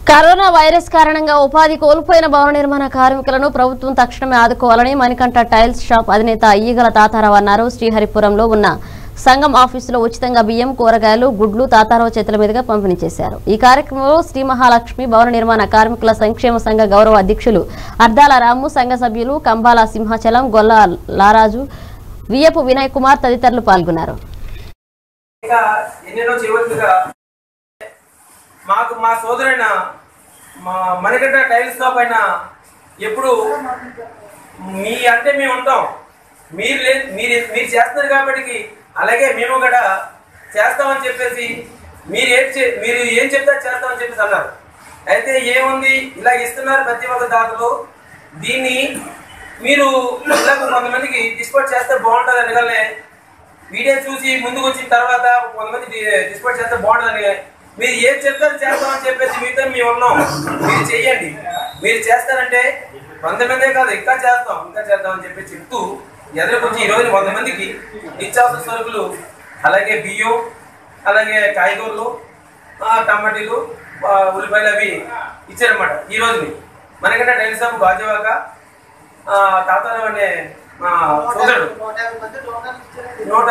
corona virus కారణంగా ఉపాధి కోల్పోయిన భవన నిర్మాణ కార్మికులను ప్రభుత్వం తక్షణమే ఆదుకోవాలని మణికంఠ టైల్స్ షాప్ అధినేత ఈగల తాతారావు అన్నారు శ్రీహరిపురంలో ఉన్న సంఘం ఆఫీసులో ఉచితంగా బియ్యం కూరగాయలు గుడ్లు తాతారావు చేతుల మీదుగా పంపిణీ చేశారు ఈ కార్యక్రమంలో శ్రీ మహాలక్ష్మి భవన నిర్మాణ కార్మికుల సంక్షేమ సంఘ గౌరవ అధ్యక్షులు అర్దాల రాము సంఘ సభ్యులు కంబాల సింహాచలం గొల్ల లారాజు వియపు వినయ్ కుమార్ తదితరులు పాల్గొన్నారు ఇంకా ఎన్నెన్నో చేయవలసిగా మాకు మా సోదరైన మా మణికంఠ టైల్స్ షాప్ అయిన ఎప్పుడు మీ అంటే మేము ఉంటాం మీరు లే మీరు మీరు చేస్తున్నారు కాబట్టి అలాగే మేము కూడా చేస్తామని చెప్పేసి మీరు ఏం చే మీరు ఏం చెప్తే చేస్తామని చెప్పేసి అన్నారు అయితే ఏముంది ఇలా ఇస్తున్నారు ప్రతి ఒక్క దాతలు దీన్ని మీరు ఇలా కొంతమందికి డిస్పోజ్ చేస్తే బాగుంటుంది అనగానే వీడియో చూసి ముందుకు వచ్చిన తర్వాత కొంతమంది డి- డిస్పోజ్ చేస్తే బాగుంటుందని మీరు ఏం చెప్తారు చేస్తామని చెప్పేసి మీతో మేము ఉన్నాం మీరు చెయ్యండి మీరు చేస్తారంటే వంద మందే కాదు ఇంకా చేస్తాం ఇంకా చేద్దామని చెప్పి చెప్తూ ఎదురుకొచ్చి ఈ రోజు వంద మందికి నిత్యావసర సరుకులు అలాగే బియ్యం అలాగే కాయగూరలు ఆ, టమాటీలు ఆ, ఉల్లిపాయలు అవి ఇచ్చారన్నమాట ఈ రోజుని మనకంటే టైల్ షాప్ గాజువాక ఆ, తాతారావు అనే మా సోదరుడు నూట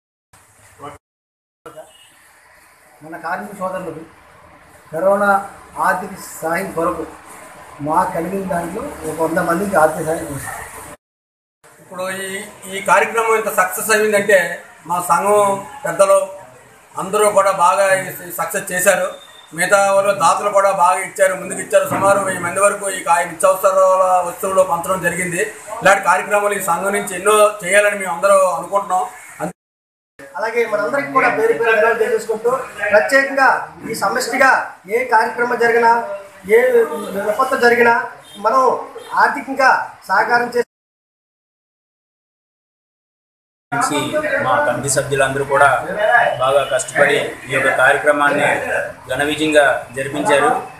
మన కార్మిక సోదరులకు కరోనా ఆర్థిక సాయం కొరకు మా కలిగిన దాంట్లో ఒక వంద మందికి ఆర్థిక సాయం చేస్తాం ఇప్పుడు ఈ ఈ కార్యక్రమం ఇంత సక్సెస్ అయిందంటే మా సంఘం పెద్దలు అందరూ కూడా బాగా సక్సెస్ చేశారు మిగతా వాళ్ళు దాతలు కూడా బాగా ఇచ్చారు ముందుకు ఇచ్చారు సుమారు వెయ్యి మంది వరకు ఈ కా- నిత్యావసరాల వస్తువులు పంచడం జరిగింది ఇలాంటి కార్యక్రమాలు ఈ సంఘం నుంచి ఎన్నో చేయాలని మేము అందరూ అనుకుంటున్నాం అంతే అలాగే మనందరికీ కూడా పేరు పేరు ధన్యవాదాలు తెలియజేసుకుంటూ ప్రత్యేకంగా ఈ సమష్టిగా ఏ కార్యక్రమం జరిగినా ఏ విపత్తు జరిగినా మనం ఆర్థికంగా సహకారం చేసి నుంచి మా కమిటీ సభ్యులందరూ కూడా బాగా కష్టపడి ఈ యొక్క కార్యక్రమాన్ని ఘన విజయంగా జరిపించారు